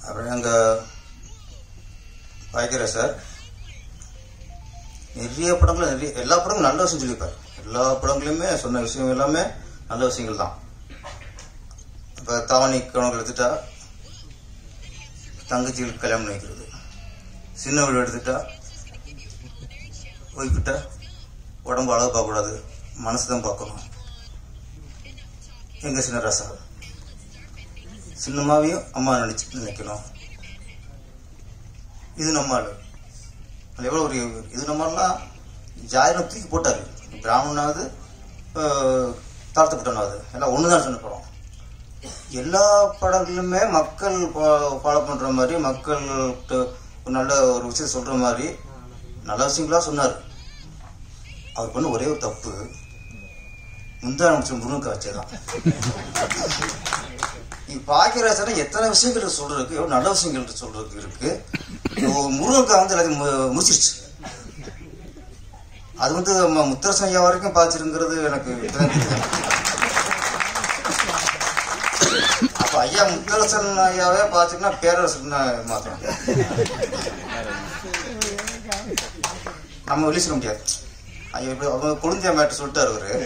அப்புறம் எங்கள் பாய்க்கிற சார் நிறைய படங்களும் நிறைய எல்லா படங்களும் நல்ல விஷயம் சொல்லியிருப்பார் எல்லா படங்களையுமே சொன்ன விஷயம் எல்லாமே நல்ல விஷயங்கள் தான் இப்போ தாவணி கணக்கு எடுத்துட்டா தங்கச்சிகளுக்கு கல்யாணம் பண்ணி வைக்கிறது சின்ன வீடு எடுத்துட்டா ஒய்ஃபிட்ட உடம்பு அளவு பார்க்கக்கூடாது மனசு தான் பார்க்கணும் எங்க சின்ன ராசா சின்னமாவையும் அம்மா நினைச்சு நினைக்கணும் இது நம்ம ஆளு அது எவ்வளோ ஒரு இது நம்மலாம் ஜாயிரம் தூக்கி போட்டாரு பிராமணனாவது ஆஹ், தாழ்த்தப்பட்டவனாவது எல்லாம் ஒன்று தான் சொன்ன படம் எல்லா படங்களுமே மக்கள் ஃபாலோ பண்ற மாதிரி மக்கள்கிட்ட ஒரு நல்ல ஒரு விஷயம் சொல்ற மாதிரி நல்ல விஷயங்களா சொன்னார் அவர் பண்ண ஒரே ஒரு தப்பு முந்தா நிமிஷம் முருங்கை வச்சதான் நீ பாக்கியராஜனா எத்தனை விஷயங்கள் சொல்றதுக்கு எவ்வளவு நல்ல விஷயங்கள் சொல்றதுக்கு இருக்கு முருகக்கா வந்து எல்லாத்தையும் மு- முடிச்சிருச்சு அது வந்து ம- முத்தரசன் ஐயா வரைக்கும் பாதிச்சிருங்கிறது எனக்கு இப்பதான் தெரியுது. அப்ப ஐயா முத்தரசன் ஐயாவே பாத்துக்கினா பேரரசன் மாத்திரம் நம்ம வெளியே சொல்ல முடியாது ஐயா இப்படி அவங்க குழந்தைய மேட்டு சொல்லிட்டாரு அவரு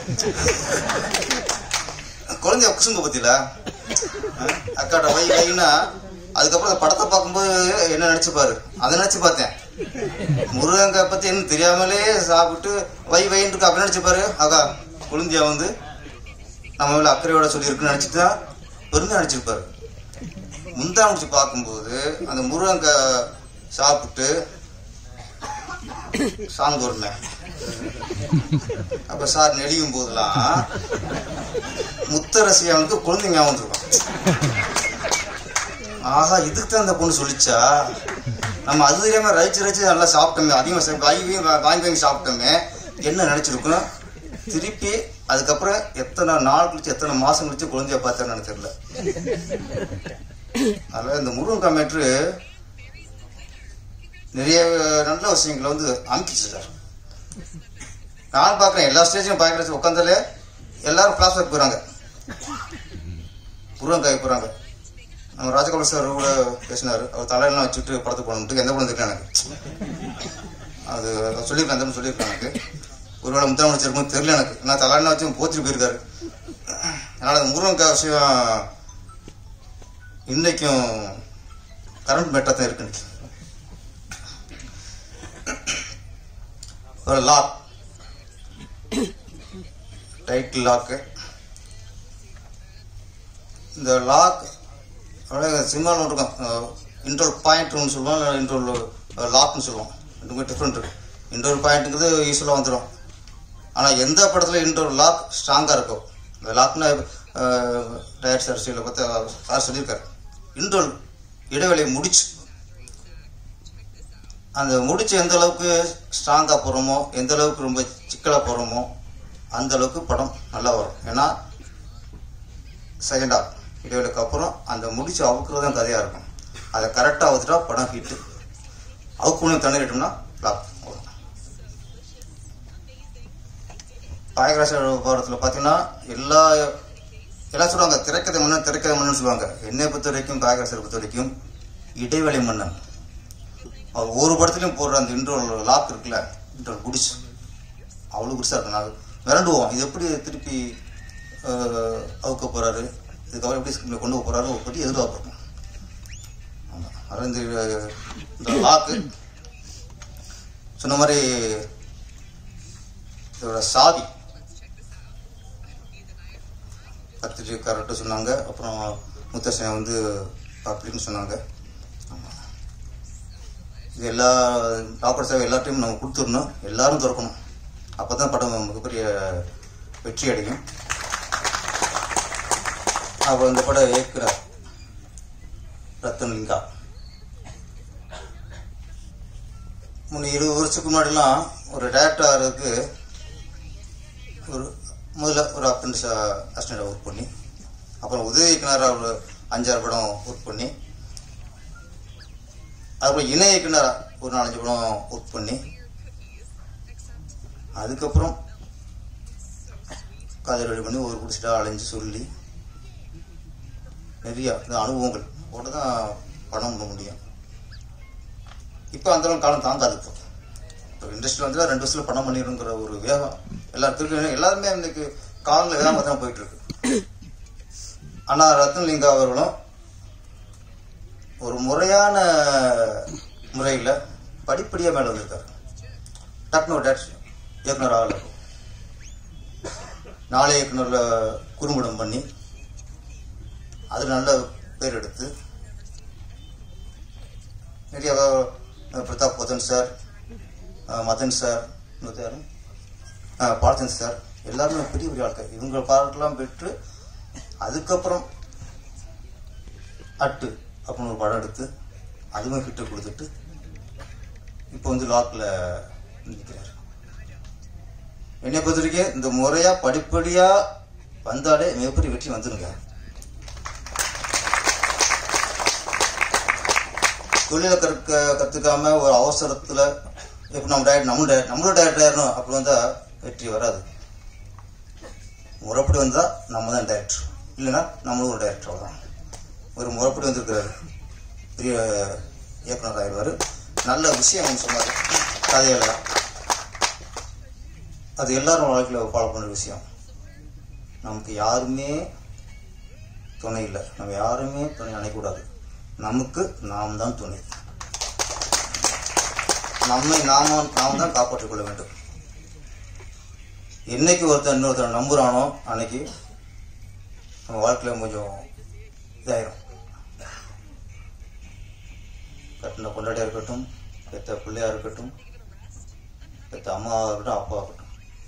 குழந்தைய குசுங்க பத்தில அக்காட்ட வை வைனா அதுக்கப்புறம் அந்த படத்தை பார்க்கும்போது என்ன நினைச்சுப்பாரு அதை நினைச்சு பார்த்தேன் முருகங்காய் பத்தி என்ன தெரியாமலே சாப்பிட்டு வை வைன்னு இருக்கு அப்படி நினைச்சுப்பாரு அக்கா குழந்தையா வந்து நம்ம மேல அக்கறையோட சொல்லியிருக்குன்னு நினைச்சிட்டு தான் பெருமையா நினைச்சிருப்பாரு முந்தா முடிச்சு பார்க்கும்போது அந்த முருகங்காய் சாப்பிட்டு சாங் வருமே அப்ப சார் நெளியும் போதெல்லாம் முத்தரசியாவுக்கு குழந்தை ஞாபகம் வந்துருக்கும் ஆஹா இதுக்கு தான் அந்த பொண்ணு சொல்லிச்சா நம்ம அது தெரியாம ரசிச்சு ரசிச்சு நல்லா சாப்பிட்டோமே அதிகமாக சா- வாங்கி வாங்கி வாங்கி வாங்கி சாப்பிட்டோமே என்ன நினைச்சிருக்கோம் திருப்பி அதுக்கப்புறம் எத்தனை நாள் கழிச்சு எத்தனை மாசம் கழிச்சு குழந்தைய பார்த்தேன்னு எனக்கு தெரியல அதனால இந்த முருகன் கமேட்ரு நிறைய நல்ல விஷயங்களை வந்து அமுக்கிச்சு சார் நான் பார்க்குறேன் எல்லா ஸ்டேஜையும் பார்க்குற உட்காந்தாலே எல்லாரும் கிளாஸ் ஒர்க் போயிறாங்க முருகன் போகிறாங்க நம்ம ராஜகோபால் சார் கூட பேசினார் அவர் தலையெல்லாம் வச்சுட்டு படத்துக்கு போகணுட்டு எந்த படம் தெரியும் எனக்கு அது சொல்லியிருக்கேன் அந்த மாதிரி சொல்லியிருக்கேன் எனக்கு ஒருவேளை முத்திரம் முடிச்சிருக்கும் தெரியல எனக்கு நான் தலையெல்லாம் வச்சு போச்சுட்டு போயிருக்காரு அதனால் அந்த முருகன் விஷயம் இன்னைக்கும் கரண்ட் மெட்டாக தான் இருக்கு இன்னைக்கு. ஒரு லாக் டைட்டில் லாக்கு இந்த லாக் சிம்மாவில் இருக்கும் இன்டோர் பாயிண்ட் ஒன்று சொல்லுவோம் இல்லை இன்டோர் லாக்னு சொல்லுவோம் ரெண்டுமே டிஃப்ரெண்ட் இருக்கு இன்டோர் பாயிண்ட்டுங்கிறது யூஸ்வலாக வந்துடும் ஆனால் எந்த படத்தில் இன்டோர் லாக் ஸ்ட்ராங்காக இருக்கும் இந்த லாக்னா டயர் சர்ச்சையில் பார்த்து சார் சொல்லியிருக்காரு இன்டோர் இடைவெளியை முடிச்சு அந்த முடிச்சு எந்த அளவுக்கு ஸ்ட்ராங்காக போகிறோமோ எந்த அளவுக்கு ரொம்ப சிக்கலாக போகிறோமோ அந்த அளவுக்கு படம் நல்லா வரும் ஏன்னா செகண்ட் ஹாஃப் இடைவெளிக்கு அப்புறம் அந்த முடிச்சு அவுக்குறது தான் கதையாக இருக்கும் அதை கரெக்டாக அவுத்துட்டா படம் ஹிட்டு அவுக்குன்னு தண்ணிட்டோம்னா லாக் பாயகராச படத்தில் பார்த்தீங்கன்னா எல்லா எல்லாம் சொல்லுவாங்க திரைக்கதை மன்னன் திரைக்கதை மன்னன் சொல்லுவாங்க என்னை பொறுத்த வரைக்கும் பாயகராசரை பொறுத்த வரைக்கும் இடைவெளி மன்னன் அவர் ஒரு படத்துலையும் போடுற அந்த இன்ட்ரோல் லாக் இருக்குல்ல இன்ட்ரோல் குடிச்சு அவ்வளோ குடிசா இருக்கும் நாங்கள் விரண்டுவோம் இது எப்படி திருப்பி அஹ், அவுக்க போறாரு இதுக்கப்புறம் எப்படி ஸ்கிரீனில் கொண்டு போக போறாரு ஒரு பற்றி எதிர்பார்ப்போம் ஆமாம் அதான் இந்த இந்த லாக்கு சொன்ன மாதிரி இதோட சாவி பத்திரிக்கைக்காரர்கிட்ட சொன்னாங்க அப்புறம் முத்தசன் வந்து அப்படின்னு சொன்னாங்க ஆமா. இது எல்லா டாக்டர் சேவை எல்லாத்தையும் நம்ம கொடுத்துடணும் எல்லாரும் திறக்கணும் அப்போ தான் படம் மிகப்பெரிய வெற்றி அடையும் அவர் இந்த படம் இயக்குறார் ரத்தன் லிங்கா முன்ன இருபது வருஷத்துக்கு முன்னாடிலாம் ஒரு டேரக்டர் ஆகிறதுக்கு ஒரு முதல்ல ஒரு அப்ரண்டிஸ் அசிஸ்டண்டாக ஒர்க் பண்ணி அப்புறம் உதவி இயக்குனராக ஒரு அஞ்சாறு படம் ஒர்க் பண்ணி அதுக்கப்புறம் இணை இயக்குனரா ஒரு நாலஞ்சு படம் ஒர்க் பண்ணி அதுக்கப்புறம் காதல் ரெடி பண்ணி ஒரு பிடிச்சிட்டா அலைஞ்சு சொல்லி நிறையா இந்த அனுபவங்கள் போட்டு தான் பணம் பண்ண முடியும் இப்போ அந்த அளவுக்கு காலம் தாங்காது இப்போ இப்போ இண்டஸ்ட்ரி வந்து ரெண்டு வருஷத்துல பணம் பண்ணிடுங்கிற ஒரு வேகம் எல்லாருக்கும் இருக்கு. எல்லாருமே இன்னைக்கு காலங்களில் வேகமாக தான் போயிட்டு இருக்கு அண்ணா ரத்னலிங்கா அவர்களும் ஒரு முறையான முறையில் படிப்படியாக மேலே வந்திருக்காரு டக்குனு ஒரு டேரக்டர் இயக்குனர் ஆகல நாளை இயக்குனரில் குறும்படம் பண்ணி அது நல்ல பேர் எடுத்து நிறைய அஹ், பிரதாப் போதன் சார் அஹ், மதன் சார் இன்னொருத்தர் யாரு? அஹ், பாலச்சந்த் சார் எல்லாருமே பெரிய பெரிய ஆட்கள் இவங்க பாராட்டெல்லாம் பெற்று அதுக்கப்புறம் அட்டு அப்படின்னு ஒரு படம் எடுத்து அதுவும் ஹிட்டு கொடுத்துட்டு இப்போ வந்து லாக்கில் நிற்கிறார் என்னை பொறுத்த வரைக்கும் இந்த முறையா படிப்படியா வந்தாலே மிகப்பெரிய வெற்றி வந்துருங்க தொழிலை கற்க கத்துக்காம ஒரு அவசரத்துல இப்போ நம்ம டயட் நம்ம டயட் நம்மளும் டயட் ஆயிடணும் அப்படி வந்தா வெற்றி வராது முறைப்படி வந்தா நம்ம தான் டேரக்டர் இல்லைன்னா நம்மளும் ஒரு டேரக்டர் அவ்வளோதான் ஒரு முறைப்படி வந்திருக்கிறாரு பெரிய இயக்குனர் ஆயிடுவார் நல்ல விஷயம் அவங்க சொன்னார் கதையில அது எல்லாரும் வாழ்க்கையில் ஃபாலோ பண்ணுற விஷயம் நமக்கு யாருமே துணை இல்லை நம்ம யாருமே துணை அணைக்கூடாது நமக்கு நாம் தான் துணை நம்மை நாம நாம் தான் காப்பாற்றிக் கொள்ள வேண்டும் என்னைக்கு ஒருத்தன் இன்னொருத்தனை நம்புறானோ அன்னைக்கு நம்ம வாழ்க்கையில் கொஞ்சம் இதாயிரும் கட்டின கொண்டாடியா இருக்கட்டும் பெத்த பிள்ளையா இருக்கட்டும் பெத்த அம்மாவாக இருக்கட்டும் அப்பாவாக இருக்கட்டும்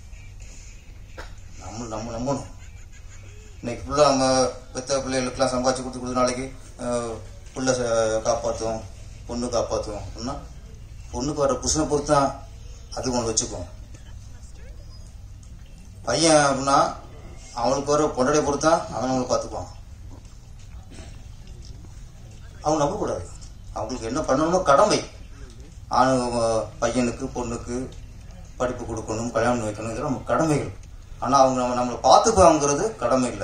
நம்ம நம்ம நம்பணும் இன்னைக்கு ஃபுல்லாக நம்ம பெத்த பிள்ளைகளுக்கெல்லாம் சம்பாதிச்சு கொடுத்து கொடுத்து நாளைக்கு அஹ், புள்ள ச- காப்பாற்றும் பொண்ணு காப்பாற்றும் அப்படின்னா பொண்ணுக்கு வர புருஷனை பொறுத்து தான் அது ஒன்று வச்சுக்கும் பையன் அப்படின்னா அவனுக்கு வர பொண்டாடியை பொறுத்து தான் அவன் அவங்களை பார்த்துக்குவான் அவங்க நம்பக்கூடாது அவங்களுக்கு என்ன பண்ணணுமோ கடமை ஆணு பையனுக்கு பொண்ணுக்கு படிப்பு கொடுக்கணும் கல்யாணம் பண்ணி வைக்கணும் இதெல்லாம் நம்ம கடமைகள் ஆனால் அவங்க நம்ம நம்மளை பார்த்துக்குவாங்கிறது கடமை இல்லை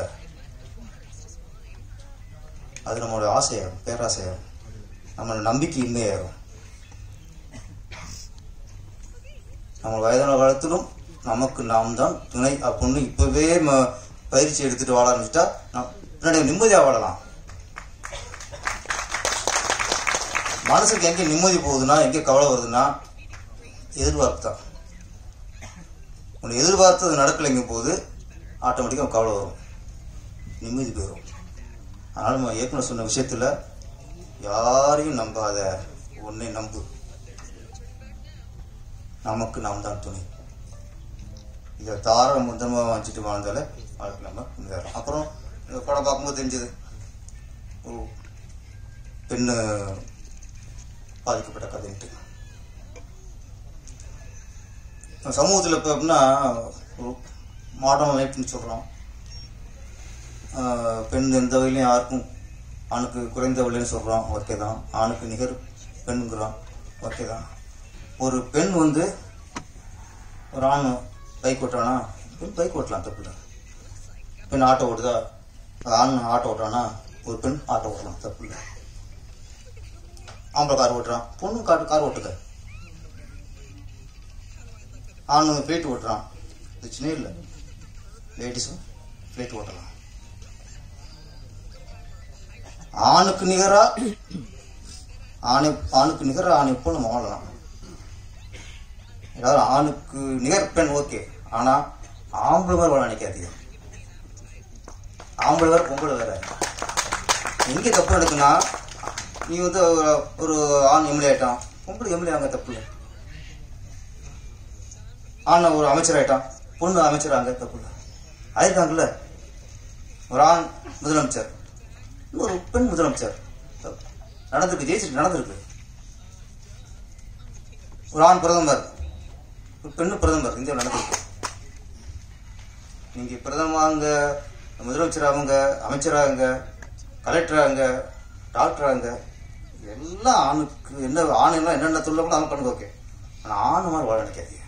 அது நம்மளோட ஆசையாகும் பேராசையாகும் நம்மளோட நம்பிக்கை இன்மையாகும் நம்ம வயதான காலத்திலும் நமக்கு நாம் தான் துணை அப்படின்னு இப்பவே ம- பயிற்சி எடுத்துட்டு வாழ ஆரம்பிச்சிட்டா நாம் பின்னாடி நிம்மதியா வாழலாம் மனசுக்கு எங்கே நிம்மதி போகுதுன்னா எங்கே கவலை வருதுன்னா எதிர்பார்ப்பு தான் உன்னை எதிர்பார்த்தது நடக்கலைங்க போது ஆட்டோமேட்டிக்காக கவலை வரும் நிம்மதி போயிடும் அதனால நம்ம இயக்குனர் சொன்ன விஷயத்துல யாரையும் நம்பாத உன்னை நம்பு நமக்கு நாம் தான் துணை இதை தார முந்தமாக வச்சுட்டு வாழ்ந்தாலே வாழ்க்கை நம்ம முன்னேறலாம் அப்புறம் இந்த படம் பார்க்கும்போது தெரிஞ்சது ஒரு பெண்ணு பாதிக்கப்பட்ட கதைன்ட்டு சமூகத்தில் இப்போ எப்படின்னா ஒரு மாடர்ன் லைஃப்னு சொல்கிறோம் பெண் எந்த வகையிலையும் யாருக்கும் ஆணுக்கு குறைந்த வழின்னு சொல்கிறோம் ஓகே தான் ஆணுக்கு நிகர் பெண்ணுங்கிறோம் ஓகே தான் ஒரு பெண் வந்து ஒரு ஆண் பைக் ஓட்டுறானா பெண் பைக் ஓட்டலாம் தப்பு இல்லை பெண் ஆட்டோ ஓட்டுதா ஆண் ஆட்டோ ஓட்டுறானா ஒரு பெண் ஆட்டோ ஓட்டலாம் தப்பு இல்லை ஆம்பளை கார் ஓட்டுறான் பொண்ணு கார் கார் ஓட்டுத ஆண் ஃப்ளைட் ஓட்டுறான் பிரச்சனையே இல்லை லேடிஸும் ஃப்ளைட் ஓட்டலாம் ஆணுக்கு நிகரா ஆணை ஆணுக்கு நிகரா ஆணை போல நம்ம வாழலாம் ஏதாவது ஆணுக்கு நிகர் பெண் ஓகே ஆனா ஆம்பளை வேற வாழ நினைக்காதீங்க ஆம்பளை வேற பொம்பளை வேற எங்க தப்பு நடக்குன்னா நீ வந்து ஒரு- ஒரு ஆண் எம்எல்ஏ ஆயிட்டான் பொம்பளை எம்எல்ஏ ஆங்க தப்பு இல்லை ஆண் ஒரு அமைச்சர் ஆயிட்டான் பொண்ணு அமைச்சர் ஆங்க தப்பு இல்லை ஆயிருக்காங்கல்ல ஒரு ஆண் முதலமைச்சர் ஒரு பெண் முதலமைச்சர் நடந்திருக்கு ஜெயிச்சிருக்கு நடந்திருக்கு ஒரு ஆண் பிரதமர் ஒரு பெண்ணு பிரதமர் இந்தியாவில் நடந்திருக்கு நீங்க பிரதமராங்க முதலமைச்சராகுங்க அமைச்சராகுங்க கலெக்டராகுங்க டாக்டராகுங்க எல்லாம் ஆணுக்கு என்ன ஆணுலாம் என்னென்ன தொழில் கூட அவங்க பண்ணுங்க ஓகே ஆனால் ஆணு மாதிரி வாழ நினைக்காதீங்க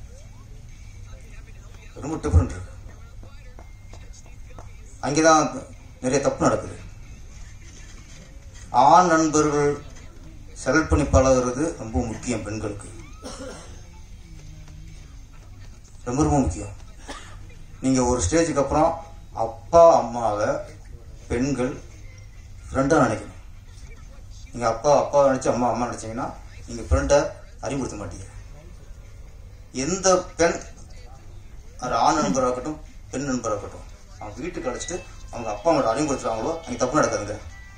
ரொம்ப டிஃப்ரெண்ட் இருக்கு அங்கேதான் நிறைய தப்பு நடக்குது ஆண் நண்பர்கள் செலக்ட் பண்ணி பழகுறது ரொம்ப முக்கியம் பெண்களுக்கு ரொம்ப ரொம்ப முக்கியம் நீங்க ஒரு ஸ்டேஜுக்கு அப்புறம் அப்பா அம்மாவை பெண்கள் ஃப்ரெண்டாக நினைக்கணும் நீங்க அப்பா அப்பா நினைச்சு அம்மா அம்மா நினைச்சீங்கன்னா நீங்க ஃப்ரெண்டை அறிமுகப்படுத்த மாட்டீங்க எந்த பெண் அது ஆண் நண்பராக இருக்கட்டும் பெண் நண்பராக இருக்கட்டும் அவங்க வீட்டுக்கு அழைச்சிட்டு அவங்க அப்பா அம்மா அறிமுகப்படுத்துறாங்களோ அங்கே தப்பு நடக்காதுங்க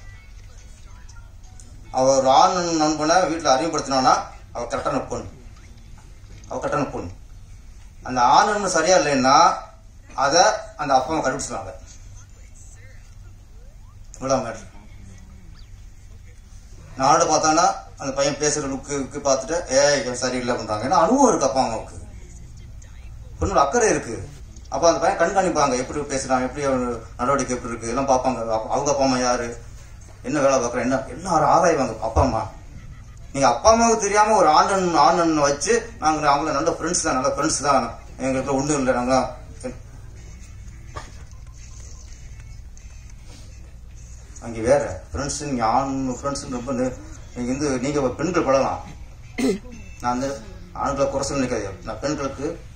அவ ஒரு ஆண் நண்பனை வீட்டில் அறிமுகப்படுத்தினானா அவ கரெக்டான பொண்ணு அவ கரெக்டான பொண்ணு அந்த ஆண் நண்பன் சரியா இல்லைன்னா அதை அந்த அப்பா அம்மா கண்டுபிடிச்சிருவாங்க இவ்வளோ மேட்ரு நாடு பார்த்தானா அந்த பையன் பேசுற லுக்கு பார்த்துட்டு ஏய் இவன் சரியில்லை பண்றாங்க ஏன்னா அனுபவம் இருக்கு அப்பா அம்மாவுக்கு பொண்ணோட அக்கறை இருக்கு அப்ப அந்த பையன் கண்காணிப்பாங்க எப்படி பேசுறான் எப்படி அவன் நடவடிக்கை எப்படி இருக்கு எல்லாம் பார்ப்பாங்க அப்ப- அவங்க அப்பா அம்மா யாரு என்ன வேலை பார்க்குறேன் என்ன எல்லாரும் ஆராய்வாங்க அப்பா அம்மா நீங்க அப்பா அம்மாவுக்கு தெரியாம ஒரு ஆண்டன் ஆண்டன் வச்சு நாங்க அவங்கள நல்ல ஃப்ரெண்ட்ஸ் தான் நல்ல ஃப்ரெண்ட்ஸ் தான் எங்களுக்கு ஒண்ணும் இல்லை நாங்க அங்கே வேற ஃப்ரெண்ட்ஸ் நீங்க ஆண் ஃப்ரெண்ட்ஸ் ரொம்ப நெ- நீங்க வந்து நீங்க பெண்கள் பழகலாம் நான் வந்து ஆண்களை குறை சொல்ல நினைக்காது நான் பெண்களுக்கு